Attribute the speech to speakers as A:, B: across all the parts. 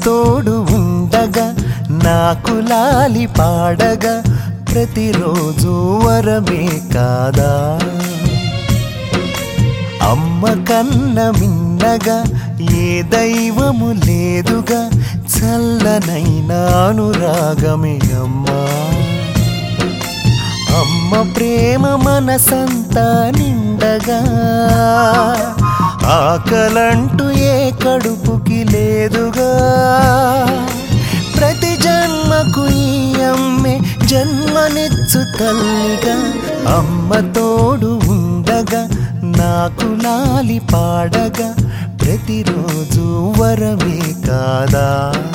A: తోడు ఉండగా నాకు లాలి పాడగా ప్రతిరోజు వరమే కాదా అమ్మ కన్న మిన్నగా ఏ దైవము లేదుగా చల్లనైన అనురాగమే అమ్మా అమ్మ ప్రేమ మనసంతా నిండగా ఆకలంటూ ఏ కడుపుకి లేదుగా ప్రతి జన్మకు ఈ అమ్మే జన్మనిచ్చు తల్లిగా అమ్మ తోడు ఉండగా నాకు లాలి పాడగా ప్రతిరోజు వరమే కాదా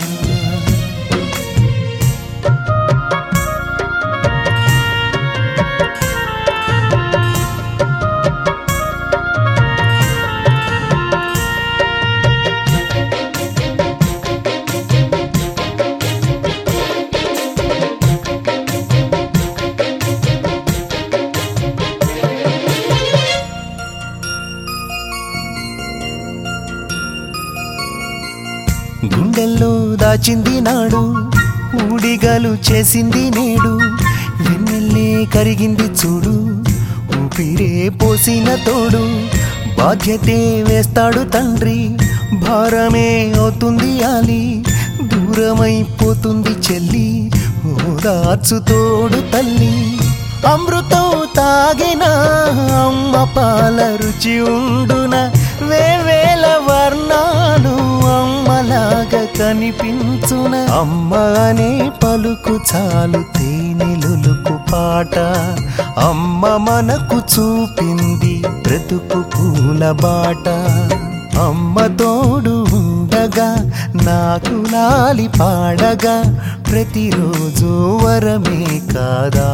A: గుండెల్లో దాచింది నాడు ఊడిగలు చేసింది నేడు వెన్నెల్లే కరిగింది చూడు ఊపిరే పోసిన తోడు బాధ్యతే వేస్తాడు తండ్రి భారమే అవుతుంది ఆలి దూరమైపోతుంది చెల్లి ఓదార్చు తోడు తల్లి అమృతం తాగిన అమ్మ పాల రుచి ఉండున వేవేల వర్ణాలు అమ్మలాగా కనిపించున అమ్మ అనే పలుకు చాలు తేనెలులుకు పాట అమ్మ మనకు చూపింది బ్రతుకు పూల బాట అమ్మ తోడు ఉండగా నాకు లాలి పాడగా ప్రతిరోజు వరమే కాదా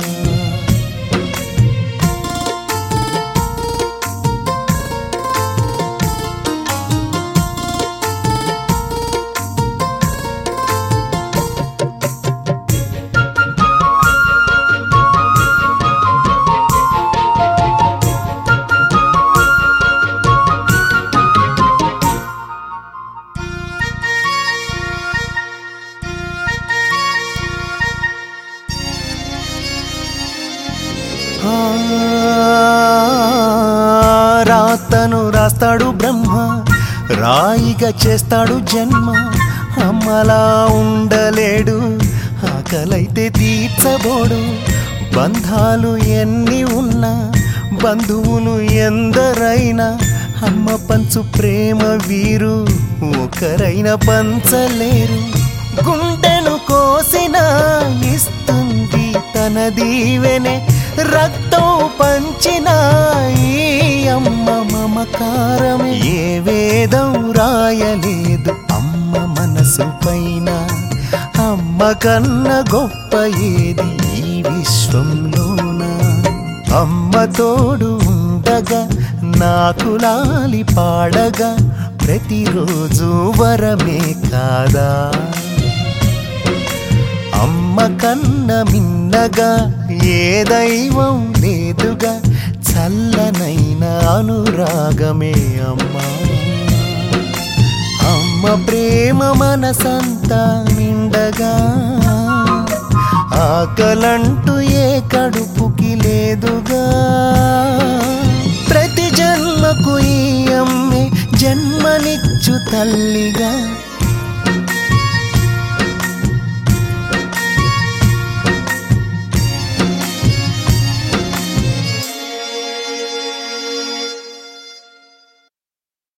A: ఆ, రాతను రాస్తాడు బ్రహ్మ రాయిగా చేస్తాడు జన్మ అమ్మలా ఉండలేడు ఆకలైతే తీర్చబోడు బంధాలు ఎన్ని ఉన్నా బంధువులు ఎందరైనా అమ్మ పంచు ప్రేమ వీరు ఒకరైనా పంచలేరు గుండెను కోసిన ఇస్తుంది తన దీవెనే రక్తం పంచిన ఈ అమ్మ మమకారమే ఏ వేదం రాయలేదు అమ్మ మనసు పైన అమ్మ కన్న గొప్ప ఏది ఈ విశ్వంలోన అమ్మ తోడు ఉండగా నాకు లాలి పాడగా ప్రతిరోజు వరమే కాదా అమ్మ కన్న మిన్నగా ఏ దైవం లేదుగా చల్లనైన అనురాగమే అమ్మా అమ్మ ప్రేమ మనసంతా నిండగా ఆకలంటూ ఏ కడుపుకి లేదుగా ప్రతి జన్మకు ఈ అమ్మే జన్మనిచ్చు తల్లిగా